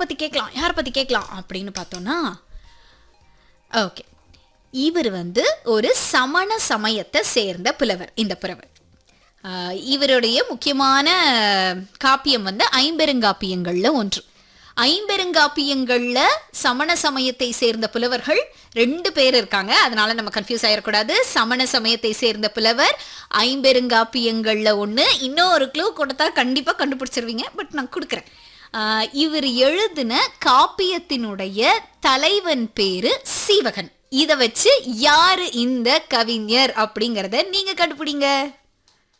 பத்தி கேட்கலாம் யாரை பத்தி கேட்கலாம் அப்படின்னு பார்த்தோம்னா ஓகே இவர் வந்து ஒரு சமண சமயத்தை சேர்ந்த புலவர் இந்த புலவர் ஆஹ் இவருடைய முக்கியமான காப்பியம் வந்து ஐம்பெருங்காப்பியங்கள்ல ஒன்று ஐம்பெருங்காப்பியங்கள்ல சமண சமயத்தை சேர்ந்த புலவர்கள் ரெண்டு பேர் இருக்காங்க அதனால நம்ம கன்ஃபியூஸ் ஆயிடக்கூடாது சமண சமயத்தை சேர்ந்த புலவர் ஐம்பெருங்காப்பியங்கள்ல ஒண்ணு இன்னொரு க்ளூ கொடுத்தா கண்டிப்பா கண்டுபிடிச்சிருவீங்க பட் நான் கொடுக்குறேன் ஆஹ் இவர் எழுதின காப்பியத்தினுடைய தலைவன் பேரு சீவகன் இத வச்சு யாரு இந்த கவிஞர் அப்படிங்கறத நீங்க கண்டுபிடிங்க